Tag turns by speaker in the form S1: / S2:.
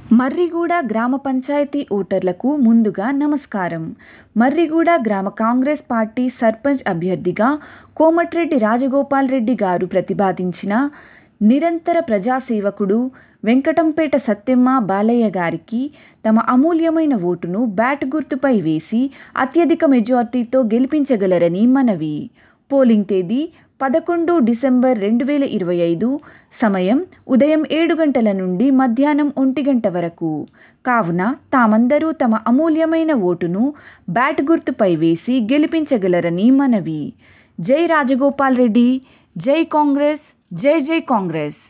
S1: మర్రిగూడ గ్రామ పంచాయతీ ఓటర్లకు ముందుగా నమస్కారం. మర్రిగూడ గ్రామ కాంగ్రెస్ పార్టీ సర్పంచ్ అభ్యర్థిగా కోమటిరెడ్డి రాజగోపాల్రెడ్డి గారు ప్రతిపాదించిన నిరంతర ప్రజాసేవకుడు వెంకటంపేట సత్తెమ్మ బాలయ్య గారికి తమ అమూల్యమైన ఓటును బ్యాట్ గుర్తుపై వేసి అత్యధిక మెజార్టీతో గెలిపించగలరని మనవి. పోలింగ్ తేదీ పదకొండు డిసెంబర్ రెండు వేల ఇరవై ఐదు. సమయం ఉదయం ఏడు గంటల నుండి మధ్యాహ్నం ఒంటి గంట వరకు. కావున తామందరూ తమ అమూల్యమైన ఓటును బ్యాట్ గుర్తుపై వేసి గెలిపించగలరని మనవి. జై రాజగోపాల్రెడ్డి జై కాంగ్రెస్ జై జై కాంగ్రెస్